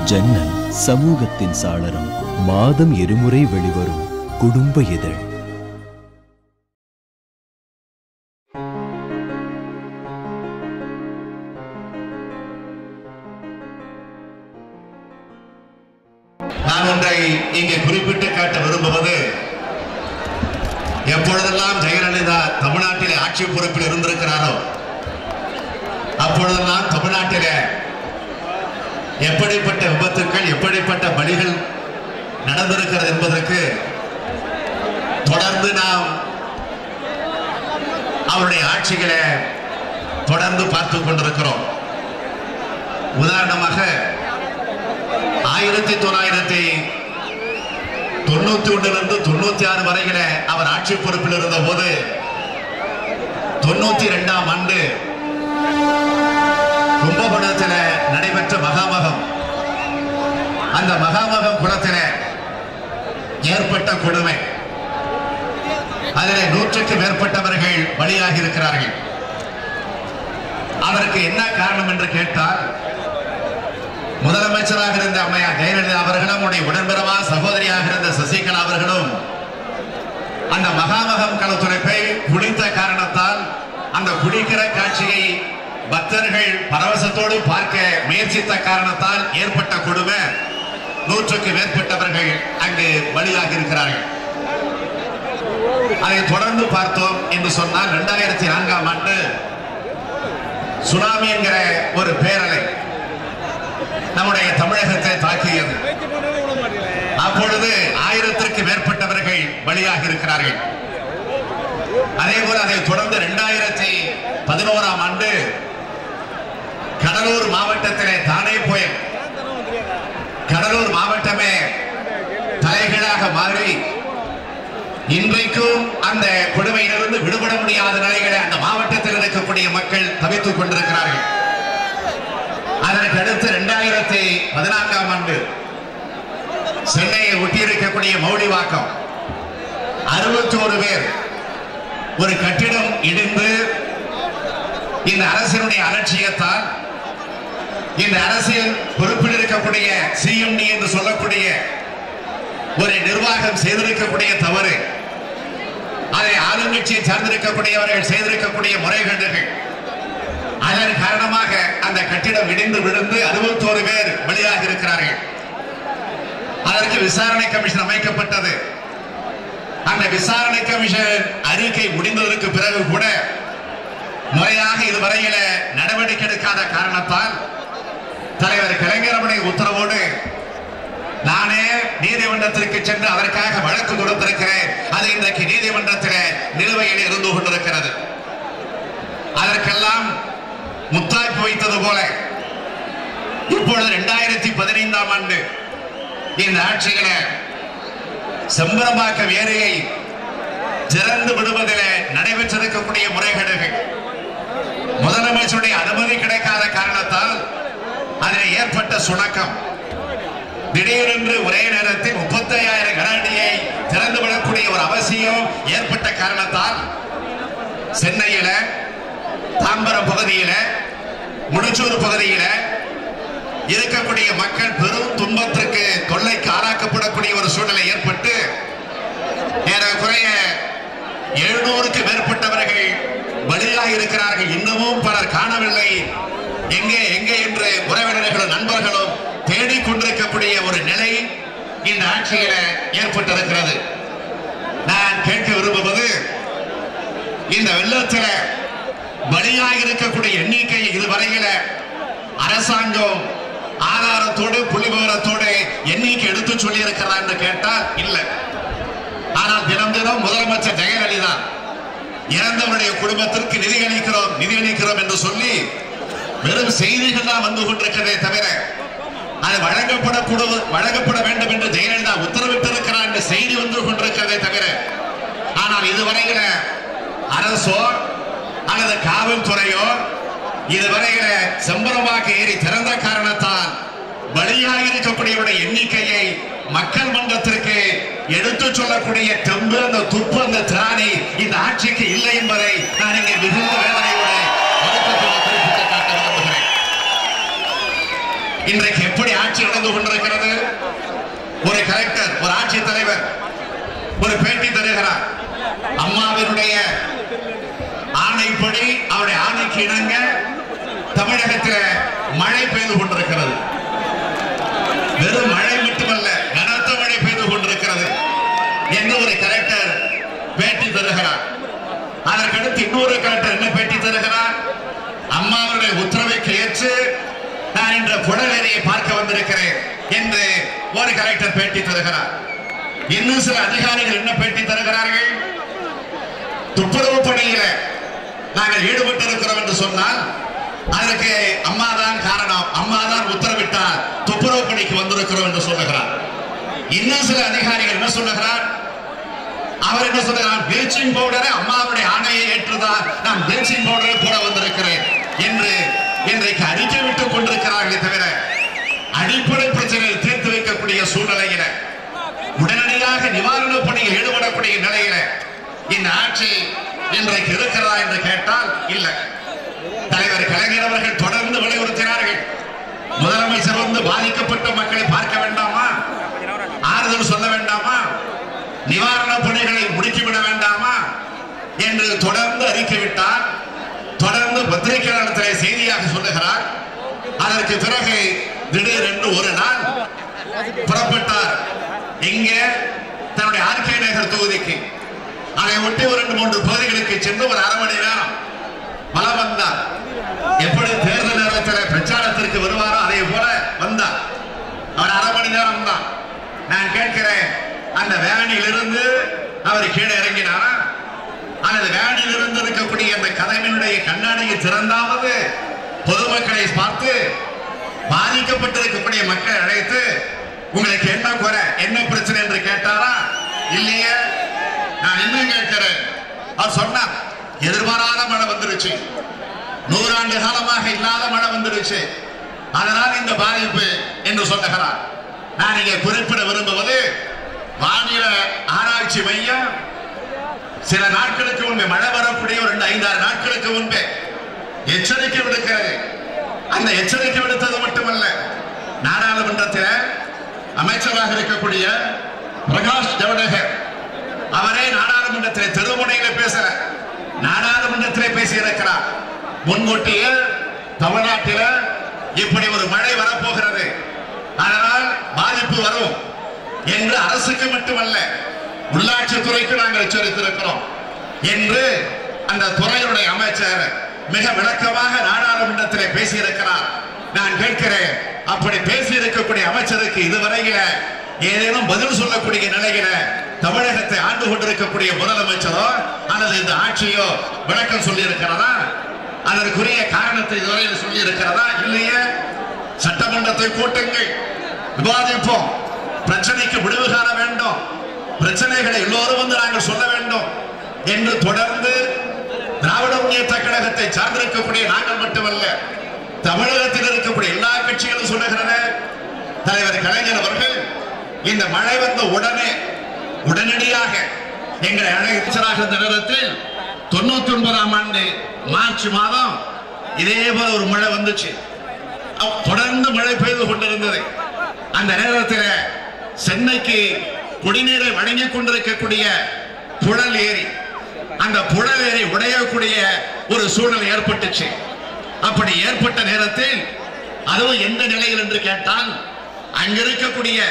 ஜன்னல் சமூகத்தின் சாளரம் மாதம் இருமுறை வெளிவரும் குடும்ப இதழ் நான் ஒன்றை இங்கே குறிப்பிட்டு காட்ட விரும்புவது எப்பொழுதெல்லாம் ஜெயலலிதா தமிழ்நாட்டிலே ஆட்சி பொறுப்பில் இருந்திருக்கிறாரோ அப்பொழுதெல்லாம் தமிழ்நாட்டிலே எப்படிப்பட்ட விபத்துக்கள் எப்படிப்பட்ட பலிகள் நடந்திருக்கிறது என்பதற்கு தொடர்ந்து நாம் அவருடைய ஆட்சிகளை தொடர்ந்து பார்த்து கொண்டிருக்கிறோம் உதாரணமாக ஆயிரத்தி தொள்ளாயிரத்தி தொண்ணூத்தி ஒன்றிலிருந்து தொண்ணூத்தி ஆறு வரையில அவர் ஆட்சி பொறுப்பில் இருந்த போது தொண்ணூத்தி இரண்டாம் ஆண்டு கும்பகோணத்தில் நடைபெற்ற மகாமகம் அந்த மகாமகம் குளத்தில் ஏற்பட்ட கொடுமை அதில் நூற்றுக்கு மேற்பட்டவர்கள் பலியாகி இருக்கிறார்கள் அதற்கு என்ன காரணம் என்று கேட்டால் முதலமைச்சராக இருந்த அம்மையார் ஜெயலலிதா அவர்களும் உடைய உடன்பிறவா சகோதரியாக இருந்த சசிகலா அவர்களும் அந்த மகாமகம் கலத்துரைப்பை குடித்த காரணத்தால் அந்த குடிக்கிற காட்சியை பக்தர்கள் பரவசத்தோடு பார்க்க முயற்சித்த காரணத்தால் ஏற்பட்ட கொடுமை நூற்றுக்கு மேற்பட்டவர்கள் அங்கு பலியாகி இருக்கிறார்கள் அதை தொடர்ந்து பார்த்தோம் என்று சொன்னால் இரண்டாயிரத்தி நான்காம் ஆண்டு சுனாமி என்கிற ஒரு பேரலை நம்முடைய தமிழகத்தை தாக்கியது அப்பொழுது ஆயிரத்திற்கு மேற்பட்டவர்கள் பலியாக இருக்கிறார்கள் அதே போல அதை தொடர்ந்து இரண்டாயிரத்தி பதினோராம் ஆண்டு கடலூர் மாவட்டத்திலே தானே புயல் கடலூர் மாவட்டமே தலைகீழாக மாறி இன்றைக்கும் அந்த கொடுமையிலிருந்து விடுபட முடியாத நிலைகளை அந்த மாவட்டத்தில் இருக்கக்கூடிய மக்கள் தவித்துக் கொண்டிருக்கிறார்கள் அதற்கு அடுத்து இரண்டாயிரத்தி பதினான்காம் ஆண்டு சென்னையை ஒட்டியிருக்கக்கூடிய மௌலிவாக்கம் அறுபத்தி ஒரு பேர் ஒரு கட்டிடம் இடிந்து இந்த அரசினுடைய அலட்சியத்தால் இந்த அரசியல் பொறுப்பில் இருக்கக்கூடிய சிஎம்டி என்று சொல்லக்கூடிய ஒரு நிர்வாகம் செய்திருக்கக்கூடிய தவறு அதை ஆளுங்கட்சியை சார்ந்திருக்கக்கூடியவர்கள் செய்திருக்கக்கூடிய முறைகேடுகள் அதன் காரணமாக அந்த கட்டிடம் இடிந்து விழுந்து அறுபத்தோரு பேர் பலியாக இருக்கிறார்கள் அதற்கு விசாரணை கமிஷன் அமைக்கப்பட்டது அந்த விசாரணை கமிஷன் அறிக்கை முடிந்ததற்கு பிறகு கூட முறையாக இதுவரையில நடவடிக்கை எடுக்காத காரணத்தால் தலைவர் கலைஞரமனை உத்தரவோடு நானே நீதிமன்றத்திற்கு சென்று அதற்காக வழக்கு கொடுத்திருக்கிறேன் அது இன்றைக்கு நீதிமன்றத்தில் நிலுவையில் இருந்து கொண்டிருக்கிறது அதற்கெல்லாம் முத்தாய்ப்பு வைத்தது போல இப்பொழுது இரண்டாயிரத்தி பதினைந்தாம் ஆண்டு இந்த ஆட்சியில செம்பரம்பாக்கம் ஏரியை திறந்து விடுவதில் நடைபெற்றிருக்கக்கூடிய முறைகேடுகள் முதலமைச்சருடைய அனுமதி கிடைக்காத காரணத்தால் அதில் ஏற்பட்ட சுணக்கம் திடீரென்று ஒரே நேரத்தில் முப்பத்தி ஐயாயிரம் கனஅடியை திறந்து விடக்கூடிய ஒரு அவசியம் ஏற்பட்ட காரணத்தால் சென்னையில தாம்பரம் பகுதியில முடிச்சூர் பகுதியில இருக்கக்கூடிய மக்கள் பெரும் துன்பத்திற்கு தொல்லைக்கு ஆளாக்கப்படக்கூடிய ஒரு சூழ்நிலை ஏற்பட்டு ஏறக்குறைய எழுநூறுக்கு மேற்பட்டவர்கள் பலியாக இருக்கிறார்கள் இன்னமும் பலர் காணவில்லை எங்கே எங்கே என்று உறவினர்களும் நண்பர்களும் தேடிக்கொண்டிருக்கக்கூடிய ஒரு நிலை இந்த ஆட்சியில ஏற்பட்டிருக்கிறது நான் கேட்க விரும்புவது இந்த வெள்ளத்தில பலியாக இருக்கக்கூடிய எண்ணிக்கை இதுவரையில அரசாங்கம் ஆதாரத்தோடு புள்ளி விவரத்தோடு எண்ணிக்கை எடுத்து சொல்லி இருக்கிறதா என்று கேட்டால் இல்லை ஆனால் தினம் தினம் முதலமைச்சர் ஜெயலலிதா இறந்தவருடைய குடும்பத்திற்கு நிதி அளிக்கிறோம் நிதி அளிக்கிறோம் என்று சொல்லி வெறும் செய்திகள் தான் வந்து கொண்டிருக்கிறதே தவிர அது வழங்கப்படக்கூட வழங்கப்பட வேண்டும் என்று ஜெயலலிதா உத்தரவிட்டிருக்கிறார் என்ற செய்தி வந்து கொண்டிருக்கிறதே தவிர ஆனால் இதுவரையில அரசோ அல்லது காவல்துறையோ இதுவரையில செம்பரம்பாக்க ஏறி திறந்த காரணத்தால் பலியாக இருக்கக்கூடியவருடைய எண்ணிக்கையை மக்கள் மன்றத்திற்கு எடுத்து சொல்லக்கூடிய தெம்பு அந்த துப்பு அந்த திராணி இந்த ஆட்சிக்கு இல்லை என்பதை நான் இங்கே மிகுந்த வேதனையோடு வருத்தத்தோடு குறிப்பிட்டு காட்ட விரும்புகிறேன் இன்றைக்கு எப்படி ஆட்சி நடந்து கொண்டு ஒரு கலெக்டர் ஒரு ஆட்சித் தலைவர் ஒரு பேட்டி தருகிறார் அம்மாவினுடைய ஆணைப்படி அவருடைய ஆணைக்கு இணங்க தமிழகத்தில் மழை பெய்து கொண்டிருக்கிறது வெறும் மழை மட்டுமல்ல கனத்த மழை பெய்து கொண்டிருக்கிறது என்று ஒரு கலெக்டர் பேட்டி தருகிறார் அதற்கடுத்து இன்னொரு கலெக்டர் என்ன பேட்டி தருகிறார் அம்மாவுடைய உத்தரவுக்கு ஏற்று நான் இன்று புடவேரியை பார்க்க வந்திருக்கிறேன் என்று ஒரு கலெக்டர் பேட்டி தருகிறார் இன்னும் சில அதிகாரிகள் என்ன பேட்டி தருகிறார்கள் துப்புரவு பணியில நாங்கள் ஈடுபட்டு இருக்கிறோம் என்று சொன்னால் அதற்கு அம்மா தான் காரணம் அம்மா தான் உத்தரவிட்டார் துப்புரவு பணிக்கு வந்திருக்கிறோம் என்று சொல்லுகிறார் இன்னும் சில அதிகாரிகள் என்ன சொல்லுகிறார் அவர் என்ன சொல்றார் ப்ளீச்சிங் பவுடரை அம்மாவுடைய ஆணையை ஏற்றுதான் நான் ப்ளீச்சிங் பவுடரை போட வந்திருக்கிறேன் என்று இன்றைக்கு அறிக்கை விட்டுக் கொண்டிருக்கிறார்களே தவிர அடிப்படை பிரச்சனையை தீர்த்து வைக்கக்கூடிய சூழ்நிலையில உடனடியாக நிவாரணப் பணியில் ஈடுபடக்கூடிய நிலையில இந்த ஆட்சி இன்றைக்கு இருக்கிறதா என்று கேட்டால் இல்லை தலைவர் கலைஞர் அவர்கள் தொடர்ந்து வலியுறுத்தினார்கள் முதலமைச்சர் வந்து பாதிக்கப்பட்ட மக்களை பார்க்க வேண்டாமா ஆறுதல் சொல்ல வேண்டாமா நிவாரண பணிகளை முடுக்கிவிட வேண்டாமா என்று தொடர்ந்து அறிக்கை விட்டார் தொடர்ந்து பத்திரிகையாளர்களை செய்தியாக சொல்லுகிறார் அதற்கு பிறகு திடீரென்று ஒரு நாள் புறப்பட்டார் இங்கே தன்னுடைய ஆர்கே நகர் தொகுதிக்கு அதை ஒட்டி ஒரு ரெண்டு மூன்று பகுதிகளுக்கு சென்று ஒரு அரை மணி நேரம் வலம் வந்தார் எப்படி தேர்தல் நேரத்தில் பிரச்சாரத்திற்கு வருவாரோ அதே போல வந்தார் அவர் அரை மணி நேரம் தான் நான் கேட்கிறேன் அந்த வேனில் இருந்து அவர் கீழே இறங்கினாரா அல்லது வேனில் இருந்து இருக்கக்கூடிய அந்த கதவினுடைய கண்ணாடியை திறந்தாவது பொதுமக்களை பார்த்து பாதிக்கப்பட்டிருக்கக்கூடிய மக்களை அழைத்து உங்களுக்கு என்ன குறை என்ன பிரச்சனை என்று கேட்டாரா இல்லையே நான் இன்னும் கேட்கிறேன் அவர் சொன்னார் எதிர்பாராத மழை வந்துருச்சு நூறாண்டு காலமாக இல்லாத மழை வந்துருச்சு அதனால் இந்த பாதிப்பு என்று சொல்லுகிறார் நான் இங்கே குறிப்பிட விரும்புவது வானில ஆராய்ச்சி மையம் சில நாட்களுக்கு முன்பே மழை வரக்கூடிய ஒரு ரெண்டு ஐந்தாறு நாட்களுக்கு முன்பே எச்சரிக்கை விடுக்கிறது அந்த எச்சரிக்கை விடுத்தது மட்டுமல்ல நாடாளுமன்றத்தில் அமைச்சராக இருக்கக்கூடிய பிரகாஷ் ஜவடேகர் அவரே நாடாளுமன்றத்தில் தெருமுனையில பேசல நாடாளுமன்றத்திலே பேசி இருக்கிறார் முன்கூட்டியே தமிழ்நாட்டில் இப்படி ஒரு மழை வரப்போகிறது அதனால் பாதிப்பு வரும் என்று அரசுக்கு மட்டுமல்ல உள்ளாட்சித்துறைக்கு நாங்கள் எச்சரித்திருக்கிறோம் என்று அந்த துறையுடைய அமைச்சர் மிக விளக்கமாக நாடாளுமன்றத்திலே பேசியிருக்கிறார் நான் கேட்கிறேன் அப்படி பேசி இருக்கக்கூடிய அமைச்சருக்கு இதுவரையில ஏதேனும் பதில் சொல்லக்கூடிய நிலையில தமிழகத்தை ஆண்டு கொண்டிருக்கக்கூடிய முதலமைச்சரோ அல்லது இந்த ஆட்சியோ விளக்கம் சொல்லி இருக்கிறதா அதற்குரிய காரணத்தை இதுவரையில் சொல்லி இருக்கிறதா இல்லையே சட்டமன்றத்தை கூட்டுங்கள் விவாதிப்போம் பிரச்சனைக்கு முடிவு காண வேண்டும் பிரச்சனைகளை எல்லோரும் வந்து நாங்கள் சொல்ல வேண்டும் என்று தொடர்ந்து திராவிட முன்னேற்ற கழகத்தை சார்ந்திருக்கக்கூடிய நாங்கள் மட்டுமல்ல தமிழகத்தில் இருக்கக்கூடிய எல்லா கட்சிகளும் சொல்லுகிறது தலைவர் கலைஞர் அவர்கள் இந்த மழை வந்த உடனே உடனடியாக எங்களை அமைச்சராக இருந்த நேரத்தில் தொண்ணூத்தி ஒன்பதாம் ஆண்டு மார்ச் மாதம் இதே போல ஒரு மழை வந்துச்சு அப்ப தொடர்ந்து மழை பெய்து கொண்டிருந்தது அந்த நேரத்தில் சென்னைக்கு குடிநீரை வழங்கிக் கொண்டிருக்கக்கூடிய புழல் ஏரி அந்த புழல் ஏரி உடையக்கூடிய ஒரு சூழல் ஏற்பட்டுச்சு அப்படி ஏற்பட்ட நேரத்தில் அதுவும் எந்த நிலையில் என்று கேட்டால் அங்க இருக்கக்கூடிய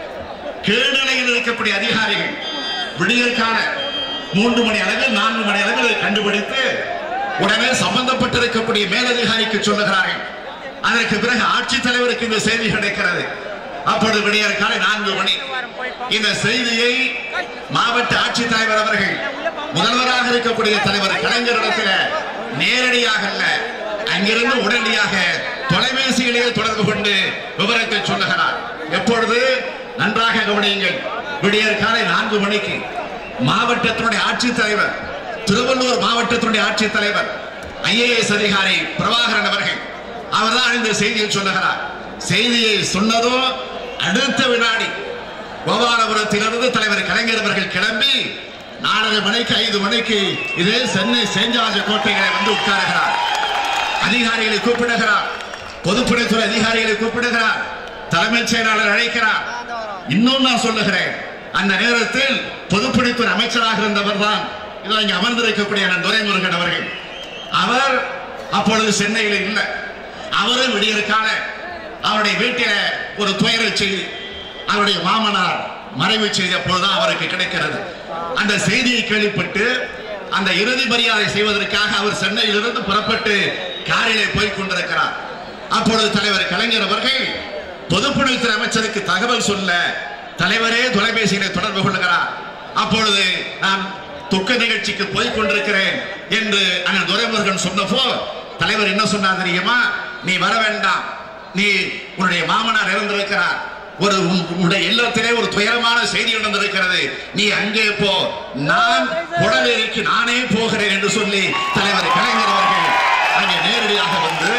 கீழ்நிலையில் இருக்கக்கூடிய அதிகாரிகள் விடியற்கால மூன்று மணி அளவில் நான்கு மணி அளவில் கண்டுபிடித்து உடனே சம்பந்தப்பட்டிருக்கக்கூடிய மேலதிகாரிக்கு சொல்லுகிறார்கள் அதற்கு பிறகு ஆட்சித் தலைவருக்கு இந்த செய்தி கிடைக்கிறது அப்பொழுது விடியற் காலை நான்கு மணி இந்த செய்தியை மாவட்ட ஆட்சித்தலைவர் அவர்கள் முதல்வராக இருக்கக்கூடிய தலைவர் கலைஞரிடத்தில் நேரடியாக அல்ல அங்கிருந்து உடனடியாக தொலைபேசியிலேயே தொடர்பு கொண்டு விவரத்தை சொல்லுகிறார் எப்பொழுது நன்றாக கவனியுங்கள் விடியற் காலை நான்கு மணிக்கு மாவட்டத்தினுடைய ஆட்சித்தலைவர் திருவள்ளூர் மாவட்டத்தினுடைய ஆட்சித்தலைவர் ஐஏஎஸ் அதிகாரி பிரபாகரன் அவர்கள் அவர்தான் இந்த செய்தியை சொல்லுகிறார் செய்தியை சொன்னதோ அடுத்த வினாடி கோபாலபுரத்திலிருந்து தலைவர் கலைஞர் அவர்கள் கிளம்பி நாலரை மணிக்கு ஐந்து மணிக்கு இதே சென்னை செஞ்சாஜ கோட்டைகளை வந்து உட்காருகிறார் அதிகாரிகளை கூப்பிடுகிறார் பொதுப்பணித்துறை அதிகாரிகளை கூப்பிடுகிறார் தலைமைச் செயலாளர் அழைக்கிறார் இன்னும் நான் சொல்லுகிறேன் அந்த நேரத்தில் பொதுப்பணித்துறை அமைச்சராக இருந்தவர் தான் இதோ இங்க அமர்ந்திருக்கக்கூடிய அண்ணன் துரைமுருகன் அவர்கள் அவர் அப்பொழுது சென்னையில் இல்லை அவரும் விடியற்கால அவருடைய வீட்டில ஒரு துயர செய்தி அவருடைய மாமனார் மறைவு செய்தி அப்பொழுதுதான் அவருக்கு கிடைக்கிறது அந்த செய்தியை கேள்விப்பட்டு அந்த இறுதி மரியாதை செய்வதற்காக அவர் சென்னையிலிருந்து புறப்பட்டு காரிலே போய் கொண்டிருக்கிறார் அப்பொழுது தலைவர் கலைஞர் அவர்கள் பொதுப்பணித்துறை அமைச்சருக்கு தகவல் சொல்ல தலைவரே தொலைபேசியிலே தொடர்பு கொள்கிறார் அப்பொழுது நான் துக்க நிகழ்ச்சிக்கு போய் கொண்டிருக்கிறேன் என்று அண்ணன் துரைமுருகன் சொன்னப்போ தலைவர் என்ன சொன்னார் தெரியுமா நீ வர வேண்டாம் நீ உன்னுடைய மாமனார் இறந்திருக்கிறார் ஒரு உன்- உன்னுடைய இல்லத்திலே ஒரு துயரமான செய்தி நடந்திருக்கிறது நீ அங்கே போ நான் குடவேரிக்கு நானே போகிறேன் என்று சொல்லி தலைவர் கலைஞர் அவர்கள் அங்கே நேரடியாக வந்து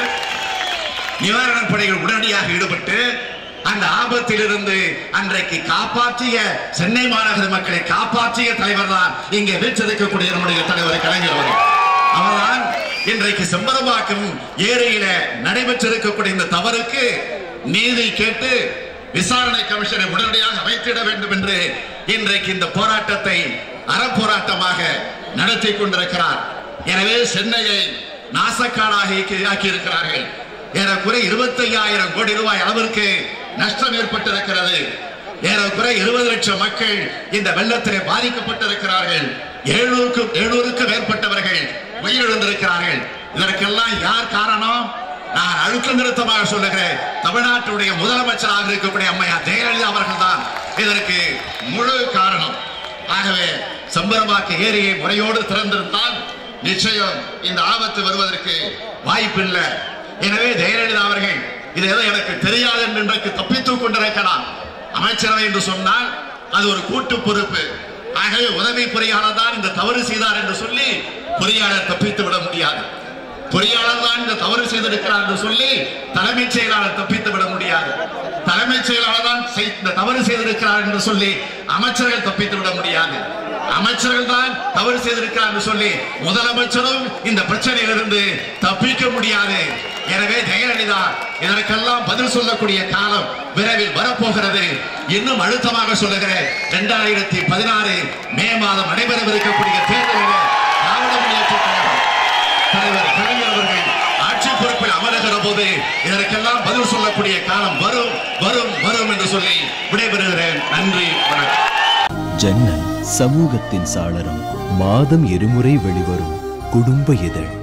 நிவாரணப் படைகள் உடனடியாக ஈடுபட்டு அந்த ஆபத்திலிருந்து அன்றைக்கு காப்பாற்றிய சென்னை மாநகர மக்களை காப்பாற்றிய தலைவர் தான் இங்கே வீற்றிருக்கக்கூடிய நம்முடைய தலைவர் கலைஞர் அவர்கள் அவர்தான் இன்றைக்கு செம்பரம்பாக்கம் ஏரியில நடைபெற்றிருக்கக்கூடிய இந்த தவறுக்கு நீதி கேட்டு விசாரணை கமிஷனை உடனடியாக அமைத்திட வேண்டும் என்று இன்றைக்கு இந்த போராட்டத்தை அறப்போராட்டமாக நடத்தி கொண்டிருக்கிறார் எனவே சென்னையை நாசக்காடாக ஆக்கி இருக்கிறார்கள் ஏறக்குறை இருபத்தி ஐயாயிரம் கோடி ரூபாய் அளவிற்கு நஷ்டம் ஏற்பட்டிருக்கிறது ஏறக்குறை இருபது லட்சம் மக்கள் இந்த வெள்ளத்திலே பாதிக்கப்பட்டிருக்கிறார்கள் எழுநூறுக்கு எழுநூறுக்கு மேற்பட்டவர்கள் உயிரிழந்திருக்கிறார்கள் இதற்கெல்லாம் யார் காரணம் நான் அழுத்த நிறுத்தமாக சொல்லுகிறேன் தமிழ்நாட்டுடைய முதலமைச்சராக இருக்கக்கூடிய அம்மையார் ஜெயலலிதா அவர்கள் தான் இதற்கு முழு காரணம் ஆகவே சம்பரமாக்க ஏரியை முறையோடு திறந்திருந்தால் நிச்சயம் இந்த ஆபத்து வருவதற்கு வாய்ப்பில்லை எனவே ஜெயலலிதா அவர்கள் இது ஏதோ எனக்கு தெரியாது என்று இன்றைக்கு தப்பித்துக் கொண்டிருக்கலாம் அமைச்சரவை என்று சொன்னால் அது ஒரு கூட்டு பொறுப்பு ஆகவே உதவி பொறியாளர் தான் இந்த தவறு செய்தார் என்று சொல்லி பொறியாளர் தப்பித்து விட முடியாது பொறியாளர் தான் இந்த தவறு செய்திருக்கிறார் என்று சொல்லி தலைமைச் செயலாளர் தப்பித்து விட முடியாது தலைமைச் செயலாளர் தான் செய்- இந்த தவறு செய்திருக்கிறார் என்று சொல்லி அமைச்சர்கள் தப்பித்து விட முடியாது அமைச்சர்கள் தான் தவறு செய்திருக்கிறார் என்று சொல்லி முதலமைச்சரும் இந்த பிரச்சனையிலிருந்து தப்பிக்க முடியாது எனவே ஜெயலலிதா இதற்கெல்லாம் பதில் சொல்லக்கூடிய காலம் விரைவில் வரப்போகிறது இன்னும் அழுத்தமாக சொல்லுகிறேன் இரண்டாயிரத்தி பதினாறு மே மாதம் நடைபெறவிருக்கக்கூடிய தேர்தலில் திராவிட முன்னேற்றக் கழகம் தலைவர் கலைஞர் அவர்கள் ஆட்சி பொறுப்பில் அமருகிற போது இதற்கெல்லாம் பதில் சொல்லக்கூடிய காலம் வரும் வரும் வரும் என்று சொல்லி விடைபெறுகிறேன் நன்றி வணக்கம் ஜன்னல் சமூகத்தின் சாளரம் மாதம் இருமுறை வெளிவரும் குடும்ப இதழ்